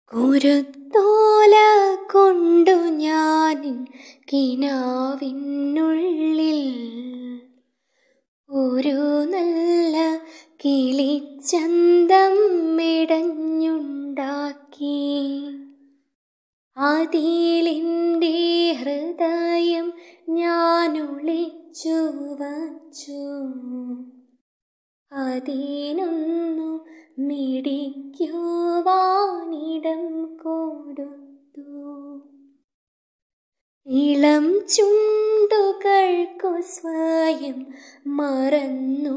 കുരുത്തോല കൊണ്ടു ഞാനിൻ കിനാവിനുള്ളിൽ ഒരു നല്ല കിളിച്ചന്തം മെടഞ്ഞുണ്ടാക്കി അതിലിൻ്റെ ഹൃദയം ഞാനൊളിച്ചു വച്ചു അതിനൊന്നു മിടിക്കുവാനിടം കൊടുത്തു ഇളം ചുണ്ടുകൾക്കു സ്വയം മറന്നു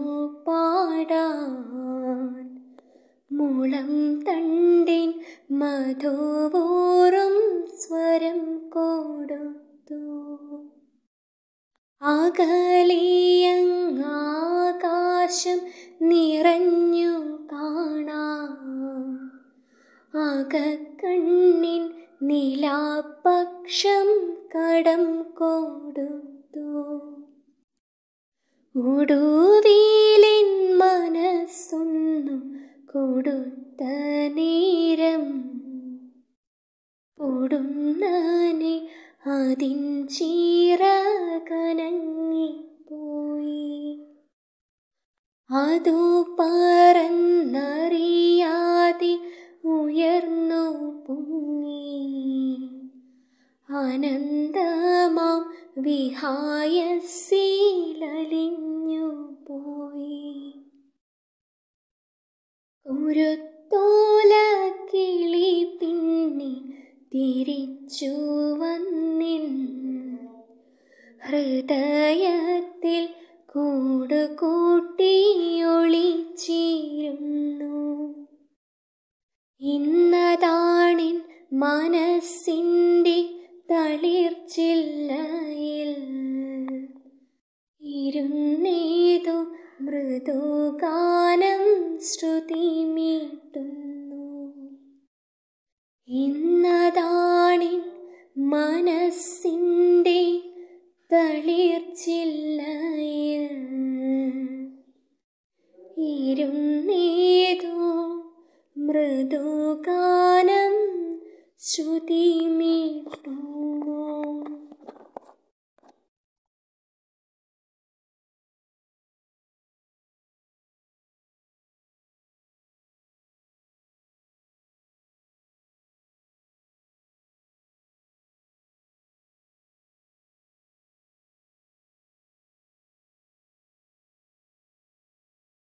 പാടാൻ മുളം തണ്ടിൻ മധുവോറും സ്വരം കൊടുത്തു അകലിയങ്ങാകാശം നിറഞ്ഞു കാണാം അകക്കണ്ണിൻ നിലാപക്ഷം കടം കൊടുത്തു ഉടുവിലിൻ മനസ്സൊന്നു കൊടുത്ത നേരം പൊടുന്നനെ അതിൻ ചീറകനങ്ങിപ്പോയി അതു പറന്നറിയാതെ ഉയർന്നു പൊങ്ങി അനന്തമാം വിഹായസീലലിഞ്ഞു പോയി കുരുത്തോല കിളി പിന്നെ തിരിച്ചു വന്നിൻ ഹൃദയത്തിൽ കൂടുകൂട്ടി ഒളിച്ചിരുന്നു ഇന്നതാണിൻ മനസ്സിൻ്റെ തളിർച്ചില്ലയിൽ ഇരുന്നേതു മൃദുഗാനം ശ്രുതി മീട്ടുന്നു ഇന്നതാണിൻ മനസ്സിൻ്റെ തളിർച്ചില്ലയിൽ ഇരുന്നേതു മൃദുഗാനം ശ്രുതി മീട്ടുന്നു